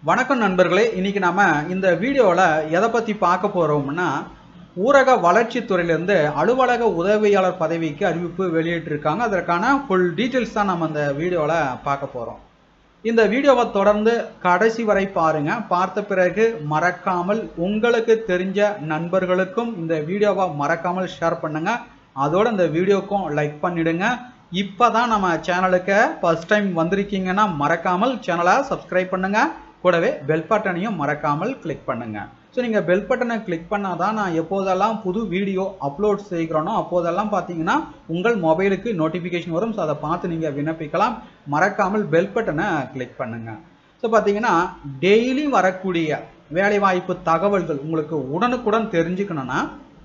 வணக்கம் நண்பர்களே இன்னைக்கு நாம இந்த வீடியோவில் எதை பற்றி பார்க்க போகிறோம்னா ஊரக வளர்ச்சித்துறையிலேருந்து அலுவலக உதவியாளர் பதவிக்கு அறிவிப்பு வெளியிட்டிருக்காங்க அதற்கான ஃபுல் டீட்டெயில்ஸ் தான் நம்ம இந்த வீடியோவில் பார்க்க போகிறோம் இந்த வீடியோவை தொடர்ந்து கடைசி வரை பாருங்க பார்த்த பிறகு மறக்காமல் உங்களுக்கு தெரிஞ்ச நண்பர்களுக்கும் இந்த வீடியோவை மறக்காமல் ஷேர் பண்ணுங்க அதோட இந்த வீடியோக்கும் லைக் பண்ணிடுங்க இப்பதான் நம்ம சேனலுக்கு ஃபர்ஸ்ட் டைம் வந்திருக்கீங்கன்னா மறக்காமல் சேனலை சப்ஸ்கிரைப் பண்ணுங்க கூடவே பெல் பட்டனையும் மறக்காமல் கிளிக் பண்ணுங்க ஸோ நீங்கள் பெல் பட்டனை கிளிக் பண்ணாதான் நான் எப்போதெல்லாம் புது வீடியோ அப்லோட் செய்கிறோனோ அப்போதெல்லாம் பார்த்தீங்கன்னா உங்கள் மொபைலுக்கு நோட்டிஃபிகேஷன் வரும் ஸோ அதை பார்த்து நீங்கள் விண்ணப்பிக்கலாம் மறக்காமல் பெல் பட்டனை கிளிக் பண்ணுங்க ஸோ பார்த்தீங்கன்னா டெய்லி வரக்கூடிய வேலைவாய்ப்பு தகவல்கள் உங்களுக்கு உடனுக்குடன் தெரிஞ்சுக்கணும்னா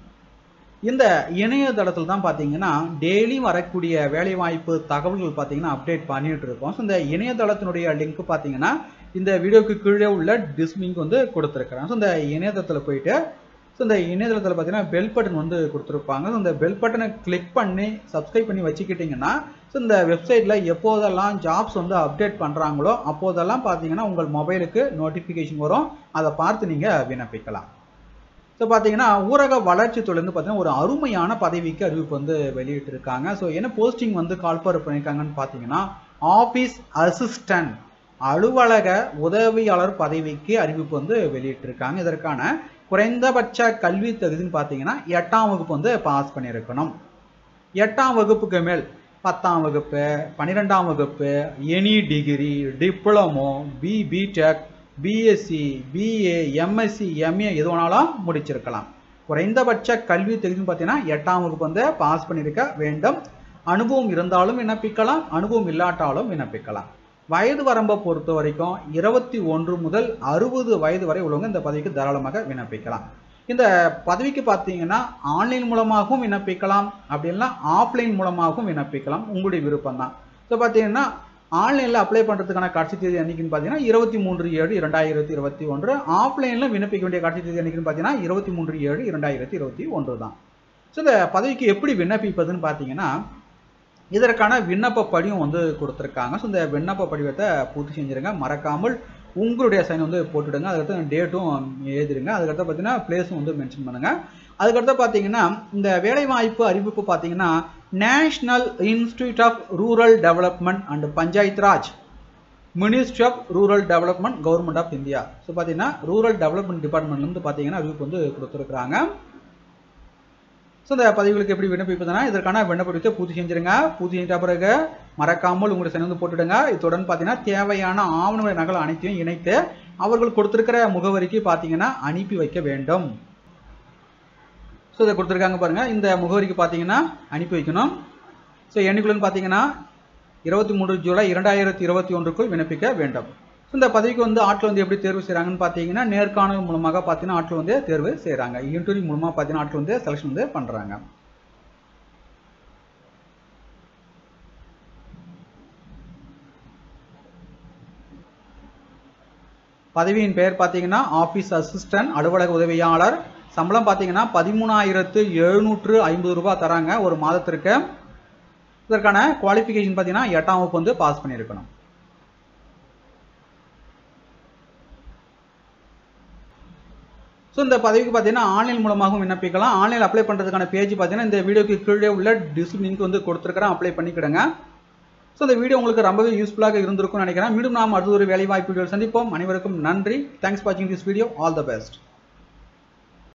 இந்த இணையதளத்தில் தான் பார்த்தீங்கன்னா டெய்லி வரக்கூடிய வேலைவாய்ப்பு தகவல்கள் பார்த்தீங்கன்னா அப்டேட் பண்ணிட்டு இருக்கோம் ஸோ இந்த இணையதளத்தினுடைய லிங்க் பார்த்தீங்கன்னா இந்த வீடியோக்கு கீழே உள்ள டிஸ்லிங்க் வந்து கொடுத்துருக்குறேன் ஸோ இந்த இணையதளத்தில் போயிட்டு ஸோ இந்த இணையதளத்தில் பார்த்தீங்கன்னா பெல் பட்டன் வந்து கொடுத்துருப்பாங்க ஸோ இந்த பெல் பட்டனை கிளிக் பண்ணி சப்ஸ்கிரைப் பண்ணி வச்சுக்கிட்டிங்கன்னா ஸோ இந்த வெப்சைட்டில் எப்போதெல்லாம் ஜாப்ஸ் வந்து அப்டேட் பண்ணுறாங்களோ அப்போதெல்லாம் பார்த்தீங்கன்னா உங்கள் மொபைலுக்கு நோட்டிஃபிகேஷன் வரும் அதை பார்த்து நீங்கள் விண்ணப்பிக்கலாம் ஸோ பார்த்தீங்கன்னா ஊரக வளர்ச்சித்துறையிலேருந்து பார்த்தீங்கன்னா ஒரு அருமையான பதவிக்கு அறிவிப்பு வந்து வெளியிட்டிருக்காங்க ஸோ என்ன போஸ்டிங் வந்து கால்பர் பண்ணியிருக்காங்கன்னு பார்த்தீங்கன்னா ஆஃபீஸ் அசிஸ்டன்ட் அலுவலக உதவியாளர் பதவிக்கு அறிவிப்பு வந்து வெளியிட்டிருக்காங்க இதற்கான குறைந்தபட்ச கல்வி தகுதின்னு பார்த்தீங்கன்னா எட்டாம் வகுப்பு வந்து பாஸ் பண்ணியிருக்கணும் எட்டாம் வகுப்புக்கு மேல் பத்தாம் வகுப்பு பன்னிரெண்டாம் வகுப்பு any degree diploma B BTech BSc BA MSc MA எது வேணாலும் முடிச்சிருக்கலாம் குறைந்தபட்ச கல்வி தகுதின்னு பார்த்தீங்கன்னா எட்டாம் வகுப்பு வந்து பாஸ் பண்ணியிருக்க வேண்டும் அனுபவம் இருந்தாலும் விண்ணப்பிக்கலாம் அனுபவம் இல்லாட்டாலும் விண்ணப்பிக்கலாம் வயது வரம்பை பொறுத்த வரைக்கும் இருபத்தி ஒன்று முதல் அறுபது வயது வரை உள்ளவங்க இந்த பதவிக்கு தாராளமாக விண்ணப்பிக்கலாம் இந்த பதவிக்கு பார்த்தீங்கன்னா ஆன்லைன் மூலமாகவும் விண்ணப்பிக்கலாம் அப்படி இல்லைன்னா ஆஃப்லைன் மூலமாகவும் விண்ணப்பிக்கலாம் உங்களுடைய விருப்பம் தான் ஸோ பார்த்தீங்கன்னா ஆன்லைனில் அப்ளை பண்ணுறதுக்கான கடைசி தேதி என்னைக்குன்னு பார்த்தீங்கன்னா இருபத்தி மூன்று ஏழு இரண்டாயிரத்தி இருபத்தி ஒன்று ஆஃப்லைனில் விண்ணப்பிக்க வேண்டிய கடைசி தேதி என்னைக்குன்னு பார்த்தீங்கன்னா இருபத்தி மூன்று ஏழு இரண்டாயிரத்தி இருபத்தி ஒன்று தான் ஸோ இந்த பதவிக்கு எப்படி விண்ணப்பிப்பதுன்னு பார்த்தீங்கன்னா இதற்கான விண்ணப்ப படிவம் வந்து கொடுத்துருக்காங்க ஸோ இந்த விண்ணப்ப படிவத்தை பூர்த்தி செஞ்சுருங்க மறக்காமல் உங்களுடைய சைன் வந்து போட்டுடுங்க அதுக்கடுத்து டேட்டும் எழுதிடுங்க அதுக்கடுத்து பார்த்தீங்கன்னா பிளேஸும் வந்து மென்ஷன் பண்ணுங்கள் அதுக்கடுத்து பார்த்தீங்கன்னா இந்த வேலைவாய்ப்பு அறிவிப்பு பார்த்தீங்கன்னா national institute of rural development and Panchayat Raj ministry of rural development government of India so பார்த்தீங்கன்னா ரூரல் டெவலப்மெண்ட் டிபார்ட்மெண்ட்லேருந்து பார்த்தீங்கன்னா அறிவிப்பு வந்து கொடுத்துருக்குறாங்க ஸோ இந்த பதிவுகளுக்கு எப்படி விண்ணப்பிப்பதுனா இதற்கான விண்ணப்பத்தை பூர்த்தி செஞ்சிருங்க பூர்த்தி செஞ்ச பிறகு மறக்காமல் உங்களுடைய சனி வந்து போட்டுடுங்க இத்துடன் பார்த்தீங்கன்னா தேவையான ஆவணங்களை நகல் அனைத்தையும் இணைத்து அவர்கள் கொடுத்துருக்கிற முகவரிக்கு பார்த்தீங்கன்னா அனுப்பி வைக்க வேண்டும் ஸோ இதை கொடுத்துருக்காங்க பாருங்கள் இந்த முகவரிக்கு பார்த்தீங்கன்னா அனுப்பி வைக்கணும் ஸோ என்னைக்குள்ளன்னு பார்த்தீங்கன்னா இருபத்தி மூன்று ஜூலை இரண்டாயிரத்தி இருபத்தி ஒன்றுக்குள் விண்ணப்பிக்க வேண்டும் ஸோ இந்த பதவிக்கு வந்து ஆட்கள் வந்து எப்படி தேர்வு செய்கிறாங்கன்னு பார்த்தீங்கன்னா நேர்காணல் மூலமாக பார்த்தீங்கன்னா ஆட்கள் வந்து தேர்வு செய்கிறாங்க இன்டர்வியூ மூலமாக பார்த்தீங்கன்னா ஆட்கள் வந்து செலெக்ஷன் வந்து பண்ணுறாங்க பதவியின் பெயர் பார்த்தீங்கன்னா ஆஃபீஸ் அசிஸ்டன்ட் அலுவலக உதவியாளர் சம்பளம் பார்த்தீங்கன்னா பதிமூணாயிரத்து எழுநூற்று ஐம்பது ரூபாய் தராங்க ஒரு மாதத்திற்கு இதற்கான குவாலிஃபிகேஷன் பார்த்தீங்கன்னா எட்டாம் வகுப்பு வந்து பாஸ் பண்ணியிருக்கணும் ஸோ இந்த பதவிக்கு பார்த்தீங்கன்னா ஆன்லைன் மூலமாகவும் விண்ணப்பிக்கலாம் ஆன்லைன் அப்ளை பண்ணுறதுக்கான பேஜ் பார்த்தீங்கன்னா இந்த வீடியோக்கு கீழே உள்ள டிஸ் லிங்க் வந்து கொடுத்துருக்கிறேன் அப்ளை பண்ணிக்கிடுங்க ஸோ இந்த வீடியோ உங்களுக்கு ரொம்பவே யூஸ்ஃபுல்லாக இருந்திருக்கும்னு நினைக்கிறேன் மீண்டும் நாம் அடுத்த ஒரு வேலை வாய்ப்பு சந்திப்போம் அனைவருக்கும் நன்றி தேங்க்ஸ் வாட்சிங் this video all the best